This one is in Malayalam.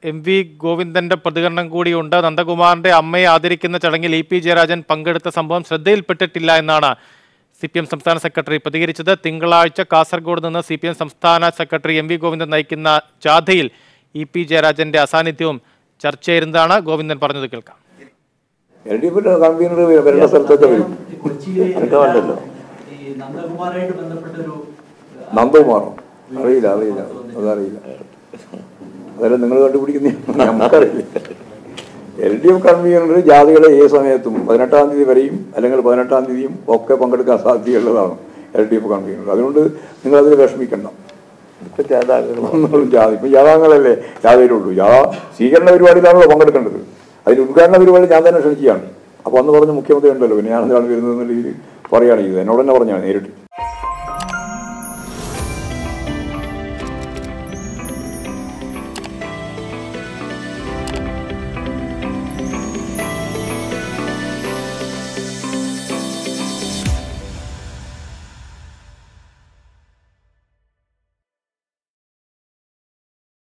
എം വി ഗോവിന്ദന്റെ പ്രതികരണം കൂടിയുണ്ട് നന്ദകുമാറിന്റെ അമ്മയെ ആദരിക്കുന്ന ചടങ്ങിൽ ഇ പി ജയരാജൻ പങ്കെടുത്ത സംഭവം ശ്രദ്ധയിൽപ്പെട്ടിട്ടില്ല എന്നാണ് സി പി എം സംസ്ഥാന സെക്രട്ടറി പ്രതികരിച്ചത് തിങ്കളാഴ്ച കാസർഗോഡ് നിന്ന് സി പി എം സംസ്ഥാന സെക്രട്ടറി എം വി ഗോവിന്ദൻ നയിക്കുന്ന ജാഥയിൽ ഇ പി ജയരാജന്റെ അസാന്നിധ്യവും ചർച്ചയായിരുന്നതാണ് ഗോവിന്ദൻ പറഞ്ഞത് കേൾക്കാം എൽ ഡി എഫിന്റെ കൺവീനർ വരേണ്ട സ്ഥലത്തൊക്കെ വരും കൊച്ചിയിലെ അതൊക്കെ വേണ്ടല്ലോ ഈ നന്ദകുമാറായിട്ട് ബന്ധപ്പെട്ടൊരു നന്ദകുമാറോ അറിയില്ല അറിയില്ല അതറിയില്ല അതെല്ലാം നിങ്ങൾ കണ്ടുപിടിക്കുന്ന നമുക്കറിയില്ല എൽ ഡി എഫ് കൺവീനർ ജാതികളെ ഏത് സമയത്തും പതിനെട്ടാം തീയതി വരെയും അല്ലെങ്കിൽ പതിനെട്ടാം തീയതിയും ഒക്കെ പങ്കെടുക്കാൻ സാധ്യതയുള്ളതാണ് എൽ ഡി എഫ് കൺവീനർ അതുകൊണ്ട് നിങ്ങൾ അതിൽ വിഷമിക്കണ്ട ഇപ്പൊ ജാഥാക്കൾ ഒന്നും ജാതി ഇപ്പൊ ജാഥാങ്ങളല്ലേ ജാഥയിലുള്ളൂ ജാഥ സ്വീകരണ പരിപാടിയിലാണല്ലോ പങ്കെടുക്കേണ്ടത് അതിൽ ഉദ്ഘാടന പരിപാടി ഞാൻ തന്നെ ക്ഷണിക്കുകയാണ് അപ്പോൾ അന്ന് പറഞ്ഞ മുഖ്യമന്ത്രി ഉണ്ടല്ലോ പിന്നെ ഞാൻ എന്താണ് വരുന്നത് എന്നുള്ള രീതിയിൽ പറയുകയാണ് ചെയ്തത് എന്നോട് തന്നെ പറഞ്ഞാണ് നേരിട്ട്